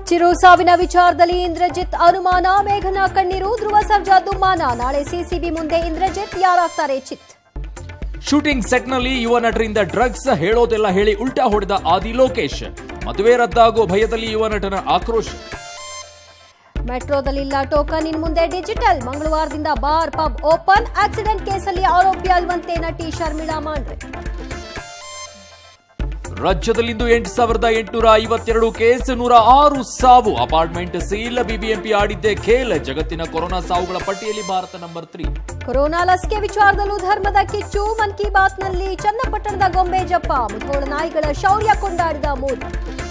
ಚಿರು ಸಾವಿನ ವಿಚಾರದಲ್ಲಿ ಇಂದ್ರಜಿತ್ ಅನುಮಾನ ಮೇಘನ ಕಣ್ಣೀರು ಧ್ರುವ ಸರ್ಜಾ ದುಮ್ಮಾನ ನಾಳೆ ಸಿಸಿಬಿ ಮುಂದೆ ಇಂದ್ರಜಿತ್ ಯಾರಾಗ್ತಾರೆ ಚಿತ್ ಶೂಟಿಂಗ್ ಸೆಟ್ನಲ್ಲಿ ಯುವ ನಟರಿಂದ ಡ್ರಗ್ಸ್ ಹೇಳೋದೆಲ್ಲ ಹೇಳಿ ಉಲ್ಟಾ ಹೊಡೆದ ಆದಿ ಲೋಕೇಶ್ ಮದುವೆ ರದ್ದಾಗೋ ಭಯದಲ್ಲಿ ಯುವ ನಟನ ಆಕ್ರೋಶ ಮೆಟ್ರೋದಲ್ಲಿಲ್ಲ ಟೋಕನ್ ಇನ್ ಮುಂದೆ ಡಿಜಿಟಲ್ ಮಂಗಳವಾರದಿಂದ ಬಾರ್ ಪಬ್ ಓಪನ್ ಆಕ್ಸಿಡೆಂಟ್ ಕೇಸಲ್ಲಿ ಆರೋಪಿ ಅಲ್ವಂತೆ ನಟಿ ಶರ್ಮಿಳಾ ಮಾಂಡ್ರೆ ರಾಜ್ಯದಲ್ಲಿಂದು ಎಂಟು ಸಾವಿರದ ಎಂಟುನೂರ ಐವತ್ತೆರಡು ಕೇಸ್ ನೂರ ಆರು ಸಾವು ಅಪಾರ್ಟ್ಮೆಂಟ್ ಸೀಲ್ ಬಿಬಿಎಂಪಿ ಆಡಿದ್ದೆ ಖೇಲ್ ಜಗತ್ತಿನ ಕೊರೋನಾ ಸಾವುಗಳ ಪಟ್ಟಿಯಲ್ಲಿ ಭಾರತ ನಂಬರ್ ತ್ರೀ ಕೊರೋನಾ ಲಸಿಕೆ ವಿಚಾರದಲ್ಲೂ ಧರ್ಮದ ಕಿಚ್ಚು ಮನ್ ಕಿ ಬಾತ್ನಲ್ಲಿ ಚನ್ನಪಟ್ಟಣದ ಗೊಂಬೆ ಜಪ್ಪ ಮುಧೋಳ ನಾಯಿಗಳ ಶೌರ್ಯ ಕೊಂಡಾಡಿದ ಮೋದಿ